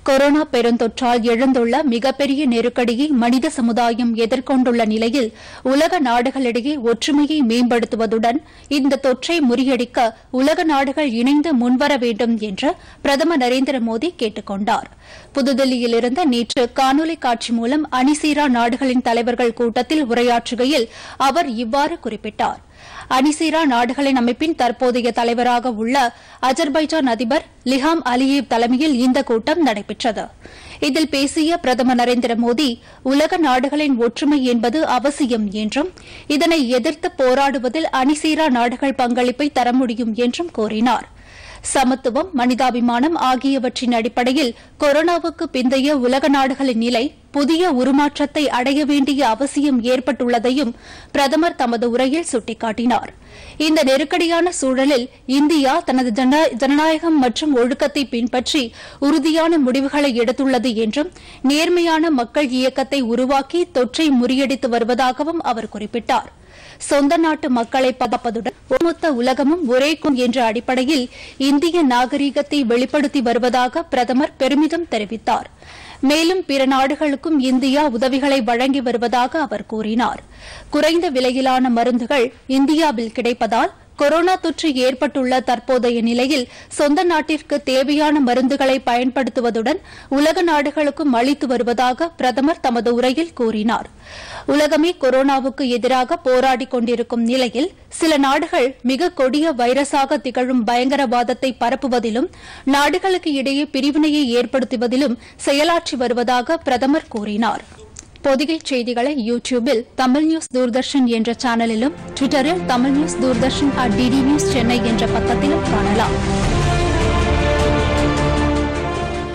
corona பெருந்தொற்றால் எழுந்துள்ள மிகப்பெரிய நெருக்கடியை மனித சமுதாயம் எதிர்கொண்டுள்ள நிலையில் உலக நாடுகளிடையே ஒற்றுமையை மேம்படுத்துவதுடன் இந்த தொற்றை முறியடிக்க உலக நாடுகள் இணைந்து முன்வர வேண்டும் என்று பிரதமர் நரேந்திர மோடி கேட்டுக் கொண்டார் புதுதில்லியிலிருந்து நேற்று காணொலி காட்சி மூலம் அணிசீரா நாடுகளின் தலைவர்கள் கூட்டத்தில் உரையாற்றுகையில் அவர் இவ்வாறு குறிப்பிட்டார் அணிசீரா நாடுகளின் அமைப்பின் தற்போதைய தலைவராக உள்ள அஜர்பைஜான் அதிபர் லிஹாம் அலியேவ் தலைமையில் இந்த கூட்டம் நடைபெற்றது இதில் பேசிய பிரதமர் நரேந்திர மோடி உலக நாடுகளின் ஒற்றுமை என்பது அவசியம் என்றும் இதனை எதிர்த்து போராடுவதில் அணிசீரா நாடுகள் பங்களிப்பை தர முடியும் என்றும் கூறினார் சமத்துவம் மனிதாபிமானம் ஆகியவற்றின் அடிப்படையில் கொரோனாவுக்கு பிந்தைய உலக நாடுகளின் நிலை புதிய உருமாற்றத்தை அடைய வேண்டிய அவசியம் ஏற்பட்டுள்ளதையும் பிரதமர் தமது உரையில் சுட்டிக்காட்டினார் இந்த நெருக்கடியான சூழலில் இந்தியா தனது ஜன- ஜனநாயகம் மற்றும் ஒழுக்கத்தை பின்பற்றி உறுதியான முடிவுகளை எடுத்துள்ளது என்றும் நேர்மையான மக்கள் இயக்கத்தை உருவாக்கி தொற்றை முறியடித்து வருவதாகவும் அவர் குறிப்பிட்டார் சொந்த நாட்டு மக்களை பாதுகாப்பதுடன் ஒட்டுமொத்த உலகமும் ஒரே கும் என்ற அடிப்படையில் இந்திய நாகரீகத்தை வெளிப்படுத்தி வருவதாக பிரதமர் பெருமிதம் தெரிவித்தார் மேலும் பிற நாடுகளுக்கும் இந்தியா உதவிகளை வழங்கி வருவதாக அவர் கூறினார் குறைந்த விலையிலான மருந்துகள் இந்தியாவில் கிடைப்பதால் கொரோனா தொற்று ஏற்பட்டுள்ள தற்போதைய நிலையில் சொந்த நாட்டிற்கு தேவையான மருந்துகளை பயன்படுத்துவதுடன் உலக நாடுகளுக்கும் அளித்து வருவதாக பிரதமர் தமது உரையில் கூறினார் உலகமே கொரோனாவுக்கு எதிராக போராடிக் கொண்டிருக்கும் நிலையில் சில நாடுகள் மிக கொடிய வைரஸாக திகழும் பயங்கரவாதத்தை பரப்புவதிலும் நாடுகளுக்கு இடையே பிரிவினையை ஏற்படுத்துவதிலும் செயலாற்றி வருவதாக பிரதமர் கூறினார் பொதிகை செய்திகளை யூ டியூபில் தமிழ் நியூஸ் தூர்தர்ஷன் என்ற சேனலிலும் ட்விட்டரில் Tamil news Doordarshan at DD news Chennai என்ற பக்கத்திலும் காணலாம்